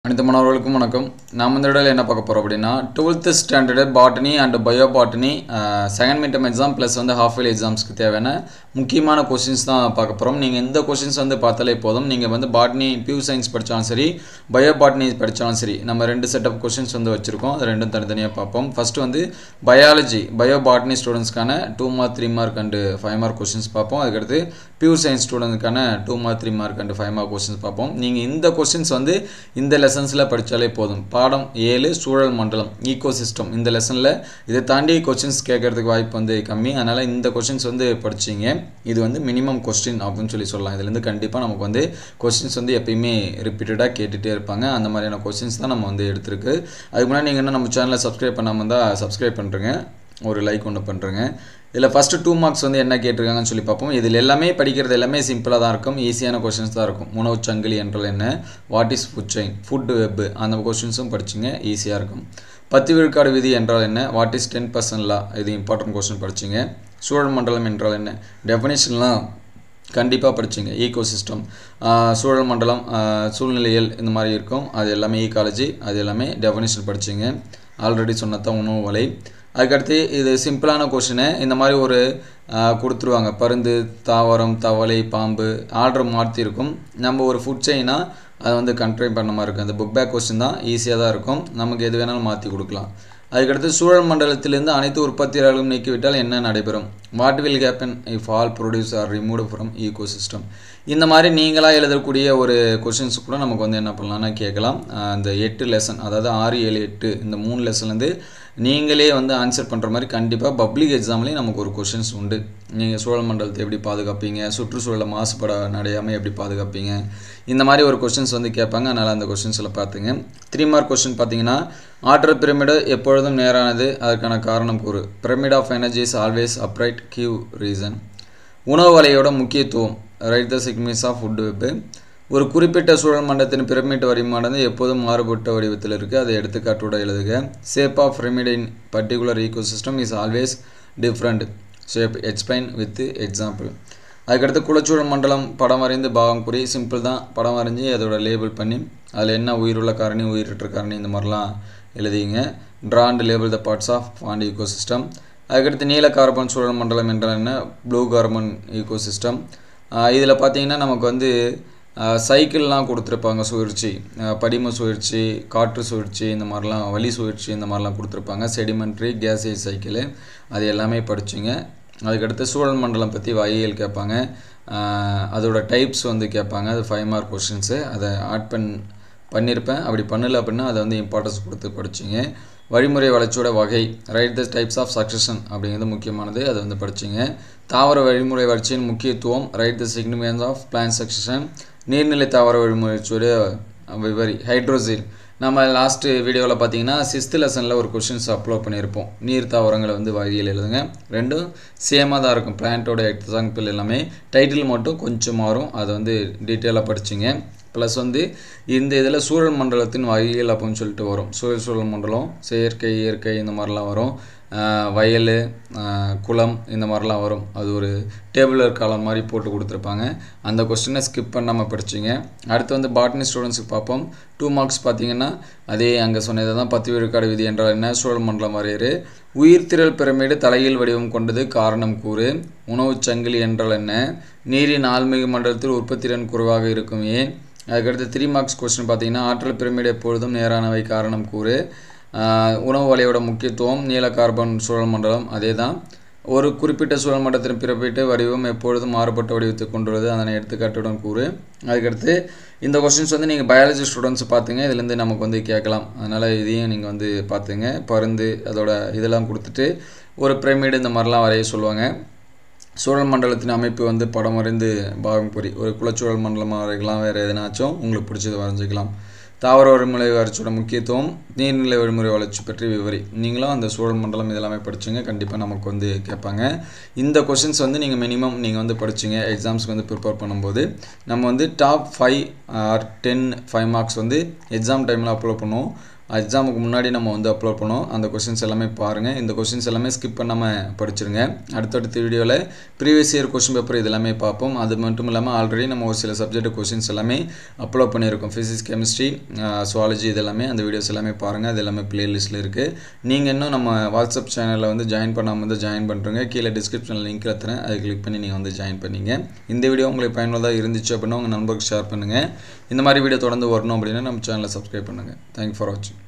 அனைத்து மாணவர்களுக்கும் வணக்கம் நாம் இந்த இடையில என்ன பார்க்க போகிறோம் அப்படின்னா twelfth standard botany and bio botany second midterm exam plus வந்து ஹாஃப் இயர் எக்ஸாம்ஸ்க்கு தேவையான முக்கியமான கொஷின்ஸ் தான் பார்க்க போகிறோம் நீங்கள் இந்த கொஷின்ஸ் வந்து பார்த்தாலே போதும் நீங்கள் வந்து பாட்னி பியூ சயின்ஸ் படித்தாலும் சரி பயோ பாட்னி படித்தாலும் சரி நம்ம ரெண்டு செட் ஆஃப் கொஷின்ஸ் வந்து வச்சுருக்கோம் அது ரெண்டும் தனித்தனியாக பார்ப்போம் ஃபஸ்ட்டு வந்து பயாலஜி பயோ பாட்னி ஸ்டூடெண்ட்ஸ்க்கான two mark three mark and five mark questions பார்ப்போம் அதுக்கடுத்து பியூர் சயின்ஸ் ஸ்டூடெண்ட்க்கான two mark three mark and five mark questions பார்ப்போம் நீங்கள் இந்த கொஷின்ஸ் வந்து இந்த லெசன்ஸில் படித்தாலே போதும் பாடம் ஏழு சூழல் மண்டலம் ஈகோ சிஸ்டம் இந்த லெசனில் இதை தாண்டி கொஷின்ஸ் கேட்கறதுக்கு வாய்ப்பு வந்து கம்மி அதனால் இந்த கொஷின்ஸ் வந்து படிச்சிங்க இது வந்து மினிமம் கொஸ்டின் அப்படின்னு சொல்லி சொல்லலாம் இதுலேருந்து கண்டிப்பாக நமக்கு வந்து கொஸ்டின்ஸ் வந்து எப்பயுமே ரிப்பீட்டடாக கேட்டுகிட்டே இருப்பாங்க அந்த மாதிரியான கொஸ்டின்ஸ் தான் நம்ம வந்து எடுத்திருக்கு அதுக்கு முன்னாடி நீங்கள் என்ன நம்ம சேனலை சப்ஸ்கிரைப் பண்ணாமல் இருந்தால் சப்ஸ்கிரைப் பண்ணுறேங்க ஒரு லைக் ஒன்று பண்ணுறேங்க இதில் ஃபஸ்ட்டு டூ மார்க்ஸ் வந்து என்ன கேட்டிருக்காங்கன்னு சொல்லி பார்ப்போம் இதில் எல்லாமே படிக்கிறது எல்லாமே சிம்பிளாக தான் இருக்கும் ஈஸியான கொஷின்ஸ் தான் இருக்கும் உணவு சங்கிலி என்றால் என்ன what is food chain food web அந்த கொஷின்ஸும் படிச்சிங்க ஈஸியாக இருக்கும் பத்து விழுக்காடு விதி என்றால் என்ன what is ten percent law இது இம்பார்ட்டன்ட் கொஸ்டின் படிச்சிங்க சூழல் மண்டலம் என்றால் என்ன டெஃபினேஷன்லாம் கண்டிப்பாக படிச்சிங்க ஈகோ சிஸ்டம் சூழல் மண்டலம் சூழ்நிலையல் இந்த மாதிரி இருக்கும் அது எல்லாமே ஈகாலஜி அது எல்லாமே டெஃபினேஷன் படிச்சிங்க ஆல்ரெடி சொன்னதான் உணவு வலை அதுக்கடுத்து இது சிம்பிளான கொஷினு இந்த மாதிரி ஒரு கொடுத்துருவாங்க பருந்து தாவரம் தவளை பாம்பு ஆர்டர் மாற்றிருக்கும் நம்ம ஒரு ஃபுட் செயினாக அதை வந்து கண்ட்ரோல் பண்ண மாதிரி இருக்கும் அந்த புக் பேக் கொஸ்டின் தான் ஈஸியாக தான் இருக்கும் நமக்கு எது வேணாலும் மாற்றி கொடுக்கலாம் அதுக்கடுத்து சூழல் மண்டலத்திலிருந்து அனைத்து உற்பத்தியாளர்களும் நீக்கிவிட்டால் என்ன நடைபெறும் what will happen if all produce are remove from ecosystem இந்த மாதிரி நீங்களாக எழுதக்கூடிய ஒரு கொஷின்ஸ் கூட நமக்கு வந்து என்ன பண்ணலாம்னா கேட்கலாம் அந்த எட்டு லெசன் அதாவது ஆறு ஏழு எட்டு இந்த மூணு லெசன்லேருந்து நீங்களே வந்து ஆன்சர் பண்ணுற மாதிரி கண்டிப்பாக பப்ளிக் எக்ஸாம்லேயும் நமக்கு ஒரு கொஷின்ஸ் உண்டு நீங்கள் சூழல் மண்டலத்தை எப்படி பாதுகாப்பீங்க சுற்றுச்சூழலை மாசுபட நடையாமல் எப்படி பாதுகாப்பீங்க இந்த மாதிரி ஒரு கொஷின்ஸ் வந்து கேட்பாங்க அதனால் அந்த கொஷின்ஸில் பார்த்துங்க த்ரீ மார்க் கொஷின் பார்த்தீங்கன்னா ஆற்றல் பிரமிடு எப்பொழுதும் நேரானது அதற்கான காரணம் கூறு pyramid of energy is always upright give reason உணவு வலையோட முக்கியத்துவம் write the significance of food web ஒரு குறிப்பிட்ட சூழல் மண்டலத்தின் பிரமிட் வரிமானது எப்போதும் மாறுபட்ட வடிவத்தில் இருக்குது அதை எடுத்துக்காட்டோட எழுதுக shape of pyramid in particular ecosystem is always different shape explain with example அதுக்கடுத்து குளச்சூழல் மண்டலம் படம் வரைந்து பாகம் குறி சிம்பிள் தான் படம் வரைஞ்சி அதோட லேபிள் பண்ணி அதில் என்ன உயிருள்ள காரணி உயிரற்ற காரணி இந்த மாதிரிலாம் எழுதிங்க draw and label the parts of pond ecosystem அதுக்கடுத்து நீல கார்பன் சூழல் மண்டலம் என்றால் என்ன ப்ளூ கார்பன் ஈகோ சிஸ்டம் இதில் பார்த்தீங்கன்னா நமக்கு வந்து சைக்கிள்லாம் கொடுத்துருப்பாங்க சுழற்சி படிம சுழற்சி காற்று சுழற்சி இந்த மாதிரிலாம் வலி சுழற்சி இந்த மாதிரிலாம் கொடுத்துருப்பாங்க செடிமெண்ட்ரி கேசியஸ் சைக்கிள் அது எல்லாமே படிச்சுங்க அதுக்கடுத்து சூழல் மண்டலம் பற்றி வகைகள் கேட்பாங்க அதோட டைப்ஸ் வந்து கேட்பாங்க அது ஃபைவ் மார்க் கொஷின்ஸு அதை ஆட் பண் பண்ணியிருப்பேன் அப்படி பண்ணல அப்படின்னா அதை வந்து இம்பார்ட்டன்ஸ் கொடுத்து படிச்சிங்க வழிமுறை வளர்ச்சியோட வகை write the types of succession அப்படிங்கிறது முக்கியமானது அதை வந்து படிச்சிங்க தாவர வழிமுறை வளர்ச்சியின் முக்கியத்துவம் write the significance of plan succession நீர்நிலை தாவர வழிமுறை வளர்ச்சியோட விவரி ஹைட்ரோசில் நம்ம லாஸ்ட்டு வீடியோவில் பார்த்தீங்கன்னா சிக்ஸ்த் லெசனில் ஒரு கொஷின்ஸ் அப்லோட் பண்ணியிருப்போம் நீர் தாவரங்களை வந்து வகையில் எழுதுங்க ரெண்டும் சேமாக தான் இருக்கும் பிளான்ட்டோட எக்ஸாம்பிள் எல்லாமே டைட்டில் மட்டும் கொஞ்சம் மாறும் அதை வந்து டீட்டெயிலாக படிச்சிங்க ப்ளஸ் வந்து இந்த இதில் சூழல் மண்டலத்தின் வகைகள் அப்படின்னு சொல்லிட்டு வரும் சூழல் சூழல் மண்டலம் செயற்கை இயற்கை இந்த மாதிரிலாம் வரும் வயல் குளம் இந்த மாதிரிலாம் வரும் அது ஒரு டேபிளர் காலம் மாதிரி போட்டு கொடுத்துருப்பாங்க அந்த கொஸ்டினை ஸ்கிப் பண்ணாமல் படிச்சிங்க அடுத்து வந்து பாட்னி ஸ்டூடெண்ட்ஸுக்கு பார்ப்போம் டூ மார்க்ஸ் பார்த்தீங்கன்னா அதே அங்கே சொன்னதை தான் பத்து விழுக்காடு விதி என்றால் என்ன சூழல் மண்டலம் வரையறு உயிர்த்திரள் பிரமிடு தலையில் வடிவம் கொண்டது காரணம் கூறு உணவுச் சங்கிலி என்றால் என்ன நீரின் ஆழ்மிகு மண்டலத்தில் உற்பத்திறன் குறைவாக இருக்கும் ஏன் அதுக்கடுத்து த்ரீ மார்க்ஸ் கொஸ்டின் பார்த்தீங்கன்னா ஆற்றல் பிரமிடு எப்பொழுதும் நேரானவை காரணம் கூறு உணவு வலையோட முக்கியத்துவம் நீல கார்பன் சூழல் மண்டலம் அதே தான் ஒரு குறிப்பிட்ட சூழல் மண்டலத்தின் பிறப்பிட்டு வடிவம் எப்பொழுதும் மாறுபட்ட வடிவத்தை கொண்டுள்ளது அதனை எடுத்துக்காட்டுடன் கூறு அதுக்கடுத்து இந்த கொஸ்டின்ஸ் வந்து நீங்கள் பயாலஜி ஸ்டூடெண்ட்ஸ் பார்த்துங்க இதுலேருந்து நமக்கு வந்து கேட்கலாம் அதனால் இதையும் நீங்கள் வந்து பார்த்துங்க பருந்து அதோட இதெல்லாம் கொடுத்துட்டு ஒரு பிரமிடு இந்த மாதிரிலாம் வரைய சொல்லுவாங்க சூழல் மண்டலத்தின் அமைப்பு வந்து படம் வரைந்து பாகம் பொறி ஒரு குலச்சூழல் மண்டலமாக வரைக்கலாம் வேறு எதனாச்சும் உங்களுக்கு பிடிச்சது வரைஞ்சிக்கலாம் தாவர வழிமுறை வளர்ச்சியோட முக்கியத்துவம் நீர்நிலை வழிமுறை வளர்ச்சி பற்றி விவரி நீங்களும் அந்த சூழல் மண்டலம் இதெல்லாமே படிச்சுங்க கண்டிப்பாக நமக்கு வந்து கேட்பாங்க இந்த கொஷின்ஸ் வந்து நீங்கள் மினிமம் நீங்கள் வந்து படிச்சிங்க எக்ஸாம்ஸ்க்கு வந்து ப்ரிப்பேர் பண்ணும்போது நம்ம வந்து top five or ten five marks வந்து எக்ஸாம் டைமில் அப்லோட் பண்ணுவோம் எக்ஸாமுக்கு முன்னாடி நம்ம வந்து அப்லோட் பண்ணோம் அந்த கொஷின்ஸ் எல்லாமே பாருங்கள் இந்த கொஷின்ஸ் எல்லாமே ஸ்கிப் பண்ணாமல் படிச்சிருங்க அடுத்தடுத்த வீடியோவில் ப்ரீவியஸ் இயர் கொஷின் பேப்பர் இது எல்லாமே பார்ப்போம் அது மட்டும் இல்லாமல் ஆல்ரெடி நம்ம ஒரு சில சப்ஜெக்ட் கொஷின்ஸ் எல்லாமே அப்லோட் பண்ணியிருக்கோம் ஃபிசிக்ஸ் கெமிஸ்ட்ரி சுவாலஜி இது எல்லாமே அந்த வீடியோஸ் எல்லாமே பாருங்கள் அது எல்லாமே பிளேலிஸ்ட்டில் இருக்குது நீங்கள் இன்னும் நம்ம வாட்ஸ்அப் சேனலில் வந்து ஜாயின் பண்ணாமல் வந்து ஜாயின் பண்ணுறங்க கீழே டிஸ்கிரிப்ஷனில் லிங்க் தரேன் அதை கிளிக் பண்ணி நீங்கள் வந்து ஜாயின் பண்ணிங்க இந்த வீடியோ உங்களுக்கு பயனுள்ளதாக இருந்துச்சு அப்படின்னா உங்கள் நண்பருக்கு ஷேர் பண்ணுங்கள் இந்த மாதிரி வீடியோ தொடர்ந்து வரணும் அப்படின்னா நம்ம சேனலை சப்ஸ்கிரைப் பண்ணுங்கள் தேங்க்யூ ஃபார் வாட்சிங்